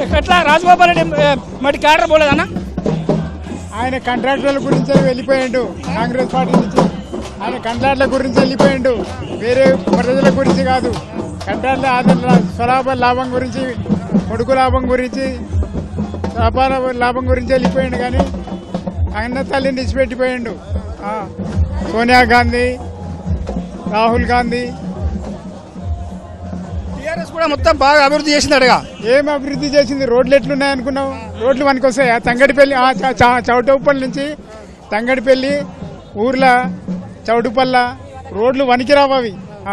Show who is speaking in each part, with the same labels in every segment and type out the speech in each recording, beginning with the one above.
Speaker 1: ఎట్లా రాజగోపాల్ రెడ్డి ఏ, మరి క్యాడర్ పోలేదన్నా
Speaker 2: ఆయన కాంట్రాక్టర్ల గురించి వెళ్ళిపోయాడు కాంగ్రెస్ పార్టీ నుంచి ఆయన కాంట్రాక్టుల గురించి వెళ్ళిపోయాడు వేరే ప్రజల గురించి కాదు కాంట్రాక్టుల ఆధార స్వలాభ లాభం గురించి కొడుకు లాభం గురించి వ్యాపార లాభం గురించి వెళ్ళిపోయాడు కానీ ఆయన తల్లిని విడిచిపెట్టిపోయాడు ఆ, సోనియా గాంధీ రాహుల్ గాంధీ
Speaker 1: టీఆర్ఎస్ కూడా మొత్తం బాగా అభివృద్ధి చేసిందటగా
Speaker 2: ఏం అభివృద్ధి చేసింది రోడ్లు ఎట్లున్నాయి అనుకున్నావు రోడ్లు మనకి వస్తాయా తంగడిపల్లి ఆ, చ- చ- చౌటుప్పల్ నుంచి తంగడిపల్లి ఊర్ల చౌటుపల్ల రోడ్లు వనికి రావు అవి ఆ,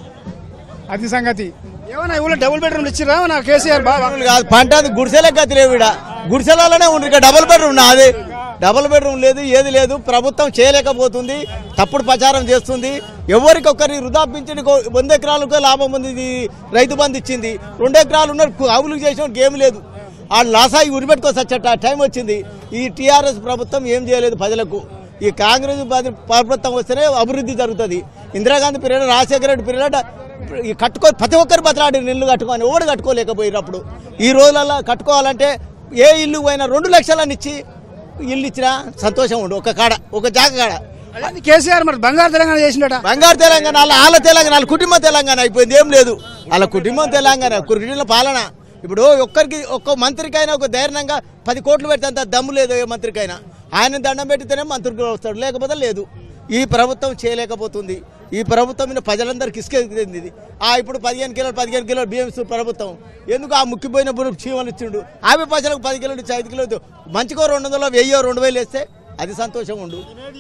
Speaker 2: అది సంగతి
Speaker 1: ఏమన్నా ఊళ్ళో డబుల్ బెడ్రూమ్ ఇచ్చిరా నా కేసీఆర్ బాగా
Speaker 3: కాదు పంట అది గుడిసెలే గతి లేవు ఈడ గుడిసెలలోనే ఉంది ఇక డబుల్ బెడ్రూమ్ నాది డబుల్ బెడ్రూమ్ లేదు ఏది లేదు ప్రభుత్వం చేయలేకపోతుంది తప్పుడు ప్రచారం చేస్తుంది ఎవరికొకరి వృధాపించని వంద ఎకరాలకు లాభం ఉంది ఇది రైతు బంధు ఇచ్చింది రెండు ఎకరాలు ఉన్న ఆవులు చేసిన గేమ్ లేదు ఆ లాసాయి ఉరిపెట్టుకోసచ్చట టైం వచ్చింది ఈ టీఆర్ఎస్ ప్రభుత్వం ఏం చేయలేదు ప్రజలకు ఈ కాంగ్రెస్ పార్టీ ప్రభుత్వం వస్తేనే అభివృద్ధి జరుగుతుంది ఇందిరాగాంధీ పీరియడ్ రాజశేఖర రెడ్డి పీరియడ్ ఈ కట్టుకో ప్రతి ఒక్కరు బతలాడి ఇల్లు కట్టుకొని ఎవరు కట్టుకోలేకపోయారు అప్పుడు ఈ రోజులలో కట్టుకోవాలంటే ఏ ఇల్లు పోయినా రెండు లక్షలని ఇచ్చి ఇల్లు ఇచ్చినా సంతోషం ఉండు ఒక కాడ ఒక జాగ కాడ
Speaker 1: అదేంది కేసీఆర్ మరి బంగారు తెలంగాణ చేసిండట
Speaker 3: బంగారు తెలంగాణ వాళ్ళ వాళ్ళ తెలంగాణ వాళ్ళ కుటుంబ తెలంగాణ అయిపోయింది ఏం లేదు వాళ్ళ కుటుంబం తెలంగాణ కుటుంబ పాలన ఇప్పుడు ఒక్కరికి ఒక్క మంత్రికైనా ఒక ధైర్యంగా పది కోట్లు పెట్టేంత దమ్ము లేదు ఏ మంత్రికైనా ఆయన దండం పెట్టితేనే మంత్రికి వస్తాడు లేకపోతే లేదు ఈ ప్రభుత్వం చేయలేకపోతుంది ఈ ప్రభుత్వం మీద ప్రజలందరికీ ఇసుకెళ్ళింది ఇది ఆ ఇప్పుడు పదిహేను కిలోలు పదిహేను కిలోలు బియ్యం ఇస్తుంది ప్రభుత్వం ఎందుకు ఆ ముక్కిపోయిన భూమి చీమలు ఇచ్చిండు ఆమె ప్రజలకు పది కిలోలు ఇచ్చి ఐదు కిలోలు మంచికో రెండు వందలు వెయ్యో రెండు వేలు వేస్తే అది సంతోషం ఉండు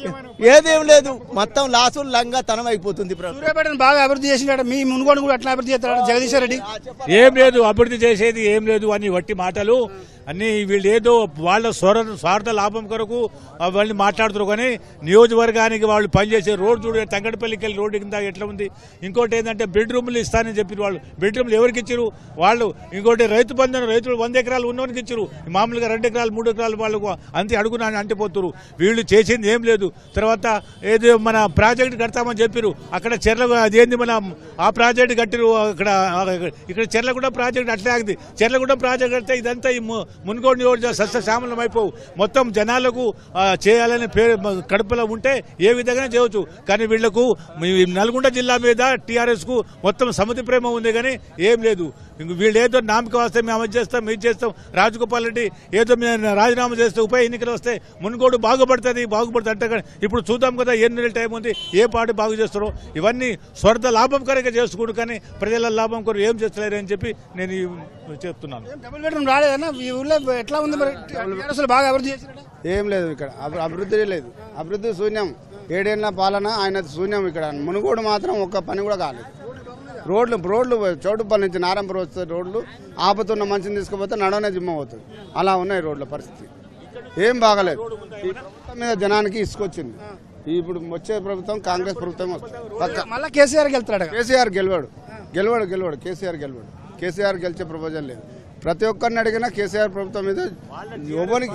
Speaker 3: ఏదేం లేదు మొత్తం లాసు లంగా తనం అయిపోతుంది ప్రభుత్వం
Speaker 1: సూర్యాపేటను బాగా అభివృద్ధి చేసిండట మీ మునుగోడు కూడా అట్లా అభివృద్ధి చేస్తాడు జగదీశ్వర్ రెడ్డి
Speaker 4: ఏం లేదు అభివృద్ధి చేసేది ఏం లేదు అని వట్టి మాటలు అన్ని వీళ్ళు ఏదో వాళ్ళ స్వర స్వార్థ లాభం కొరకు వాళ్ళని మాట్లాడుతారు కానీ నియోజకవర్గానికి వాళ్ళు పనిచేసే రోడ్డు చూడు తంగడపల్లికి వెళ్ళి రోడ్డు కింద ఎట్లా ఉంది ఇంకోటి ఏంటంటే బెడ్రూమ్లు ఇస్తానని చెప్పి వాళ్ళు బెడ్రూమ్లు ఎవరికి ఇచ్చారు వాళ్ళు ఇంకోటి రైతు బంధును రైతులు వంద ఎకరాలు ఉన్నవానికి ఇచ్చారు మామూలుగా రెండు ఎకరాలు మూడు ఎకరాలు వాళ్ళకు అంతే అడుగున అంటిపోతున్నారు వీళ్ళు చేసింది ఏం లేదు తర్వాత ఏదో మన ప్రాజెక్ట్ కడతామని చెప్పారు అక్కడ చెర్ల అదేంది మన ఆ ప్రాజెక్ట్ కట్టిరు అక్కడ ఇక్కడ చెర్లగూడ ప్రాజెక్ట్ అట్లే ఆగింది చెర్లగూడ ప్రాజెక్ట్ కడితే ఇదంతా ఈ ము- మునుగోడు నియోజక సస్యశ్యామలం అయిపోవు మొత్తం జనాలకు ఆ, చేయాలనే పేరు మ- కడుపులో ఉంటే ఏ విధంగా చేయవచ్చు కానీ వీళ్లకు ఈ నల్గొండ జిల్లా మీద టీఆర్ఎస్ కు మొత్తం సమితి ప్రేమ ఉంది కానీ ఏం లేదు ఇంక వీళ్ళు ఏదో నామక వస్తే మేము అది చేస్తాం ఇది చేస్తాం రాజగోపాల్ రెడ్డి ఏదో మేము రాజీనామా చేస్తే ఉప ఎన్నికలు వస్తే మునుగోడు బాగుపడుతుంది బాగుపడుతుంది అంటే కానీ ఇప్పుడు చూద్దాం కదా ఎన్ని నెలల టైం ఉంది ఏ పార్టీ బాగు చేస్తారో ఇవన్నీ స్వర్ధ లాభం కొరకే చేసుకుంటూ కానీ ప్రజల లాభం కొరకు ఏం చేస్తలేరు అని చెప్పి నేను ఈ చెప్తున్నాను
Speaker 1: డబుల్ బెడ్రూమ్ రాలేదన్నా ఈ ఊళ్ళో ఎట్లా ఉంది మరి టీఆర్ఎస్ బాగా అభివృద్ధి చేసిండట
Speaker 5: ఏం లేదు ఇక్కడ అభి- అభివృద్ధి లేదు అభివృద్ధి శూన్యం ఏడేళ్ల పాలన ఆయన శూన్యం ఇక్కడ మునుగోడు మాత్రం ఒక్క పని కూడా కాలేదు రోడ్లు రోడ్లు చౌటుపల్లి నుంచి నారంపురం వస్తే రోడ్లు ఆపుతున్న మనిషిని తీసుకుపోతే నడవనే జిమ్మ అవుతుంది అలా ఉన్నాయి రోడ్ల పరిస్థితి ఏం బాగలేదు ఈ ప్రభుత్వం మీద జనానికి ఇసుకొచ్చింది ఇప్పుడు వచ్చే ప్రభుత్వం కాంగ్రెస్ ప్రభుత్వం వస్తుంది పక్క
Speaker 1: మళ్ళీ కేసీఆర్కి వెళ్తాడు
Speaker 5: కేసీఆర్ గెలవాడు గెలవాడు గెలవాడు కేసీఆర్ గెలవాడు కేసీఆర్ గెలిచే ప్రపోజల్ లేదు ప్రతి ఒక్కరిని అడిగినా కేసీఆర్ ప్రభుత్వం మీద ఎవరికి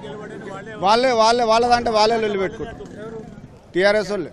Speaker 5: వాళ్ళే వాళ్ళే వాళ్ళదంటే వాళ్ళే లొల్లి పెట్టుకుంటారు టీఆర్ఎస్ వాళ్ళే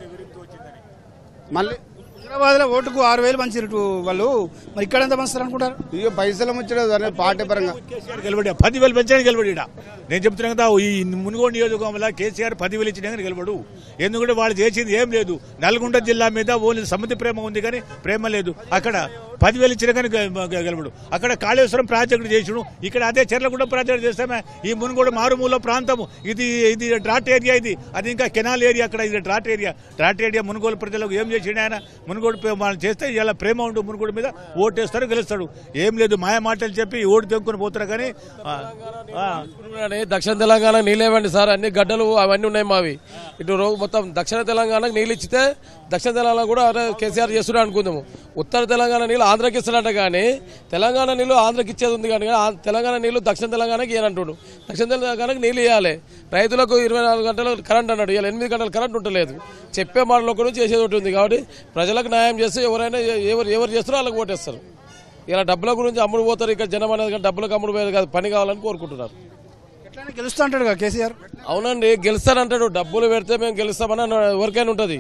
Speaker 5: మళ్ళీ
Speaker 1: హైదరాబాద్ లో ఓటుకు ఆరు వేలు పంచిరు వాళ్ళు మరి ఇక్కడ ఎంత పంచుతారు అనుకుంటారు
Speaker 5: ఇక పైసలు ముచ్చలేదు అనేది పార్టీ పరంగా
Speaker 4: కేసీఆర్ గెలవడి పదివేలు పెంచడానికి గెలవడు ఈడ నేను చెప్తున్నా కదా ఈ మునుగోడు నియోజకవర్గంలో కేసీఆర్ పదివేలు ఇచ్చినా కానీ గెలవడు ఎందుకంటే వాళ్ళు చేసింది ఏం లేదు నల్గొండ జిల్లా మీద ఓన్లీ సమితి ప్రేమ ఉంది కానీ ప్రేమ లేదు అక్కడ పదివేలు ఇచ్చినా కానీ గె- గె- గెలవడు అక్కడ కాళేశ్వరం ప్రాజెక్టు చేసుడు ఇక్కడ అదే చెర్లగూడ ప్రాజెక్టు చేస్తామే ఈ మునుగోడు మారుమూల ప్రాంతము ఇది ఇది డ్రాట్ ఏరియా ఇది అది ఇంకా కెనాల్ ఏరియా అక్కడ ఇది drought area drought area Munugode ప్రజలకు ఏం చేసిండు ఆయన మునుగోడు ప్రే- వాళ్ళు చేస్తే ఇలా ప్రేమ ఉండు మునుగోడు మీద ఓటేస్తారు గెలుస్తాడు ఏం లేదు మాయ మాటలు చెప్పి ఓటు తెంపుకొని పోతారు కానీ ఆ, ఆ,
Speaker 6: అని దక్షిణ తెలంగాణ నీళ్ళేవండి సార్ అన్ని గడ్డలు అవన్నీ ఉన్నాయి మావి ఇటు రో- మొత్తం దక్షిణ తెలంగాణకు నీళ్ళు ఇచ్చితే దక్షిణ తెలంగాణ కూడా అరే కేసీఆర్ చేస్తున్నాడు అనుకుందాము ఉత్తర తెలంగాణ నీళ్ళు ఆంధ్రకి ఇస్తాడంట కానీ తెలంగాణ నీళ్ళు ఆంధ్రకి ఇచ్చేది ఉంది కానీ ఆ తెలంగాణ నీళ్ళు దక్షిణ తెలంగాణకి ఇయ్యనంటుడు దక్షిణ తెలంగాణకి నీళ్ళు ఇవ్వాలి రైతులకు ఇరవై నాలుగు గంటలు కరెంట్ అన్నాడు ఇలా ఎనిమిది గంటలు కరెంట్ ఉంటలేదు చెప్పే మాటలు ఒకటి చేసేది ఒకటి ఉంది కాబట్టి ప్రజలకు న్యాయం చేస్తే ఎవరైనా ఎ- ఎవరు ఎవరు చేస్తారో వాళ్ళకి ఓటేస్తారు ఇలా డబ్బుల గురించి అమ్ముడు పోతారు ఇక్కడ జనం అనేది కానీ డబ్బులకు అమ్ముడు పోయేది కాదు పని కావాలని కోరుకుంటున్నారు
Speaker 1: ఎట్లయినా గెలుస్తా అంటాడు కదా కేసీఆర్
Speaker 6: అవునండి గెలుస్తానంటాడు డబ్బులు పెడితే మేము గెలుస్తామని అన్న- ఎవరికైనా ఉంటుంది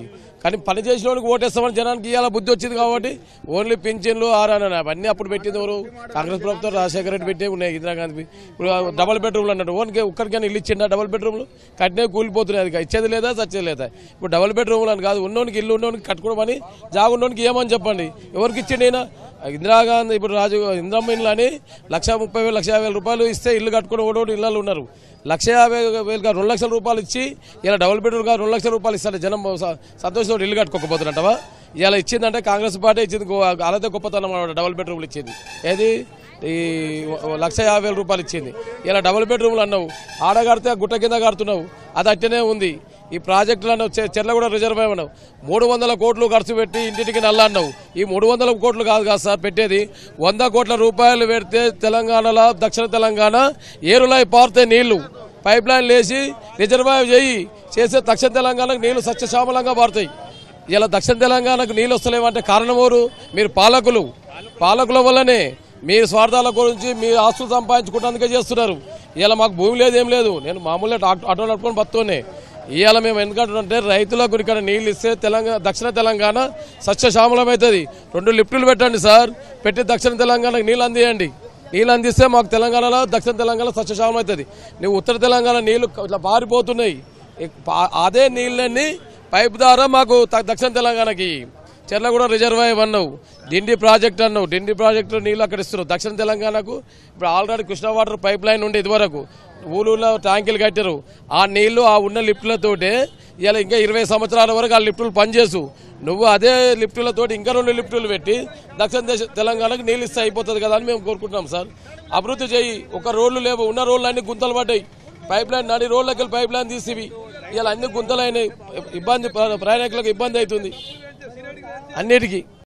Speaker 6: కానీ పని చేసిన వాళ్ళకి ఓటేస్తామని జనానికి ఇవాళ బుద్ధి వచ్చింది కాబట్టి ఓన్లీ పింఛన్లు ఆరాన అవన్నీ అప్పుడు పెట్టింది ఎవరు కాంగ్రెస్ ప్రభుత్వం రాజశేఖర రెడ్డి పెట్టే ఉన్నాయి ఇందిరాగాంధీ ఇప్పుడు డబుల్ బెడ్రూమ్లు అన్నాడు ఓన్కి ఒక్కరికైనా ఇల్లు ఇచ్చిండా డబుల్ బెడ్రూమ్లు కట్టినే కూలిపోతున్నాయి అది ఇచ్చేది లేదా సచ్చేది లేదా ఇప్పుడు డబుల్ బెడ్రూమ్లు అని కాదు ఉన్నోనికి ఇల్లు ఉన్నోనికి కట్టుకోవమని జాగున్నోనికి ఏమని చెప్పండి ఎవరికి ఇచ్చిండి అయినా ఇందిరాగాంధీ ఇప్పుడు రాజు ఇందిరమ్మ ఇల్లు అని లక్ష ముప్పై వేలు లక్ష యాభై వేల రూపాయలు ఇస్తే ఇల్లు కట్టుకుని ఓడోడు ఇళ్ళు ఉన్నారు లక్ష యాభై వేలుగా రెండు లక్షల రూపాయలు ఇచ్చి ఇలా డబుల్ బెడ్రూమ్ గా రెండు లక్షల రూపాయలు ఇస్తారు జనం స- సంతోషంతో ఇల్లు కట్టుకోకపోతున్నట్టవా ఇలా ఇచ్చిందంటే కాంగ్రెస్ పార్టీ ఇచ్చింది గో- అలాగే గొప్పతనం అన్నమాట డబుల్ బెడ్రూమ్లు ఇచ్చింది ఏది ఈ లక్ష యాభై వేల రూపాయలు ఇచ్చింది ఇలా డబుల్ బెడ్రూమ్లు అన్నావు ఆడ కడితే ఆ గుట్ట కింద కడుతున్నావు అది అట్టనే ఉంది ఈ ప్రాజెక్టులు అన్నావు చె- చెర్లగూడ రిజర్వ్ అన్నావు మూడు వందల కోట్లు ఖర్చు పెట్టి ఇంటింటికి నల్ల అన్నావు ఈ మూడు వందల కోట్లు కాదు కాదు సార్ పెట్టేది వంద కోట్ల రూపాయలు పెడితే తెలంగాణలో దక్షిణ తెలంగాణ ఏరులై పారితే నీళ్లు పైప్ లైన్ లేచి రిజర్వాయర్ చేయి చేసే దక్షిణ తెలంగాణకు నీళ్లు సత్యశ్యామలంగా పారుతాయి ఇలా దక్షిణ తెలంగాణకు నీళ్ళు వస్తలేవంటే కారణం ఎవరు మీరు పాలకులు పాలకుల వల్లనే మీ స్వార్థాల గురించి మీ ఆస్తులు సంపాదించుకోవడానికే చేస్తున్నారు ఇలా మాకు భూమి లేదు ఏం లేదు నేను మామూలుగా ఆటో ఆటో నడుపుకొని బతుకునే ఇవాళ మేము ఎందుకంటే రైతులకు ఇక్కడ నీళ్ళు ఇస్తే తెలంగాణ దక్షిణ తెలంగాణ సస్యశ్యామలం అవుతుంది రెండు లిఫ్టులు పెట్టండి సార్ పెట్టి దక్షిణ తెలంగాణకు నీళ్ళు అందియండి నీళ్ళు అందిస్తే మాకు తెలంగాణలో దక్షిణ తెలంగాణ సస్యశ్యామలం అవుతుంది నువ్వు ఉత్తర తెలంగాణ నీళ్లు ఇట్లా పారిపోతున్నాయి ఇక్ పా- అదే నీళ్ళని పైప్ ద్వారా మాకు త- దక్షిణ తెలంగాణకి చెర్లగూడ రిజర్వాయర్ అన్నావు డిండి ప్రాజెక్ట్ అన్నావు డిండి ప్రాజెక్టు నీళ్ళు అక్కడ ఇస్తున్నావు దక్షిణ తెలంగాణకు ఇప్పుడు already Krishna water pipeline ఉండే ఇదివరకు ఊళ్ళో ట్యాంకులు కట్టారు ఆ నీళ్లు ఆ ఉన్న లిఫ్టులతోటే ఇలా ఇంకా ఇరవై సంవత్సరాల వరకు ఆ లిఫ్టులు పనిచేసు నువ్వు అదే లిఫ్టులతోటి ఇంకా రెండు లిఫ్టులు పెట్టి దక్షిణ దేశ తెలంగాణకు నీళ్ళు ఇస్తే అయిపోతుంది కదా అని మేము కోరుకుంటున్నాం సార్ అభివృద్ధి చేయి ఒక రోడ్లు లేవు ఉన్న రోడ్లు అన్ని గుంతలు పడ్డాయి పైప్ లైన్ నడి రోడ్లకి వెళ్ళి పైప్ లైన్ తీసివి ఇలా అన్ని గుంతలైనాయి ఇబ్బంది ప్రయాణికులకు ఇబ్బంది అవుతుంది అన్నిటికీ